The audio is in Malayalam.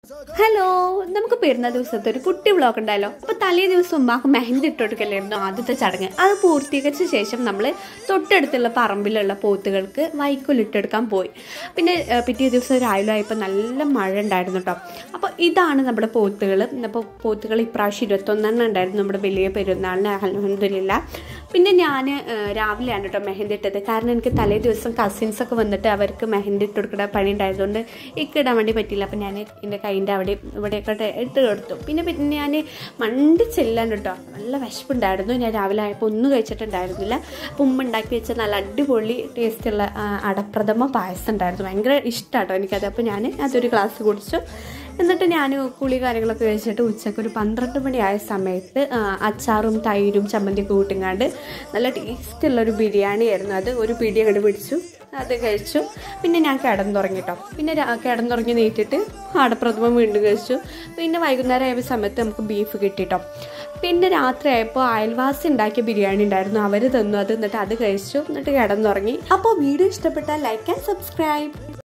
ഹലോ നമുക്ക് പെരുന്നാൾ ദിവസത്തെ ഒരു കുട്ടി വ്ളോഗ് ഉണ്ടായല്ലോ അപ്പൊ തലേ ദിവസം ഉമ്മാക്ക് മെഹന്തി ഇട്ട് കൊടുക്കലായിരുന്നു ആദ്യത്തെ ചടങ്ങ് അത് പൂർത്തീകരിച്ച ശേഷം നമ്മൾ തൊട്ടടുത്തുള്ള പറമ്പിലുള്ള പോത്തുകൾക്ക് വൈക്കോലിട്ടെടുക്കാൻ പോയി പിന്നെ ഏഹ്, പിറ്റേ ദിവസം രാവിലെ ആയപ്പോൾ നല്ല മഴ ഉണ്ടായിരുന്നു കേട്ടോ അപ്പോൾ ഇതാണ് നമ്മുടെ പോത്തുകൾ അപ്പോൾ പോത്തുകൾ ഇപ്രാവശ്യം ഇരുപത്തൊന്നെണ്ണം ഉണ്ടായിരുന്നു നമ്മുടെ വലിയ പെരുന്നാളിന് അലഹമില്ല പിന്നെ ഞാൻ രാവിലെയാണ് കേട്ടോ മെഹന്തി ഇട്ടത് കാരണം എനിക്ക് തലേ ദിവസം കസിൻസ് ഒക്കെ വന്നിട്ട് അവർക്ക് മെഹന്തി ഇട്ട് കൊടുക്കുന്ന പണി ഉണ്ടായതുകൊണ്ട് ഇക്ക് ഇടാൻ വേണ്ടി പറ്റില്ല അപ്പം ഞാൻ എൻ്റെ കൈൻ്റെ അവിടെ ഇവിടെയൊക്കെ ഇട്ട് ഇട്ട് കൊടുത്തു പിന്നെ പിന്നെ ഞാൻ മണ്ടി ചെല്ലാൻ കേട്ടോ നല്ല വിശപ്പുണ്ടായിരുന്നു ഞാൻ രാവിലെ ആയപ്പോൾ ഒന്നും കഴിച്ചിട്ടുണ്ടായിരുന്നില്ല അപ്പം ഉമ്മ ഉണ്ടാക്കി വെച്ച നല്ല അടിപൊളി ടേസ്റ്റുള്ള ആ, അടപ്രഥമ പായസം ഉണ്ടായിരുന്നു ഭയങ്കര ഇഷ്ടമാട്ടോ എനിക്കത് അപ്പോൾ ഞാൻ അതൊരു ഗ്ലാസ് കുടിച്ചു എന്നിട്ട് ഞാൻ കുളി കാര്യങ്ങളൊക്കെ കഴിച്ചിട്ട് ഉച്ചയ്ക്ക് ഒരു പന്ത്രണ്ട് മണിയായ സമയത്ത് ആ, അച്ചാറും തൈരും ചമ്മന്തിയൊക്കെ കൂട്ടിങ്ങാണ്ട് നല്ല ടേസ്റ്റുള്ള ഒരു ബിരിയാണി ആയിരുന്നു അത് ഒരു പിടി അങ്ങോട്ട് പിടിച്ചു അത് കഴിച്ചു പിന്നെ ഞാൻ കിടന്നുറങ്ങി കേട്ടോ പിന്നെ രാ- കിടന്നുറങ്ങി നീട്ടിട്ട് ആടപ്രഥമം വീണ്ടും കഴിച്ചു പിന്നെ വൈകുന്നേരം ആയ സമയത്ത് നമുക്ക് ബീഫ് കിട്ടിട്ടോ പിന്നെ രാത്രി ആയപ്പോൾ അയൽവാസി ഉണ്ടാക്കിയ ബിരിയാണി ഉണ്ടായിരുന്നു അവർ തന്നു അത് എന്നിട്ട് അത് കഴിച്ചു എന്നിട്ട് കിടന്നുറങ്ങി അപ്പോൾ വീഡിയോ ഇഷ്ടപ്പെട്ടാൽ ലൈക്ക് ആൻഡ് സബ്സ്ക്രൈബ്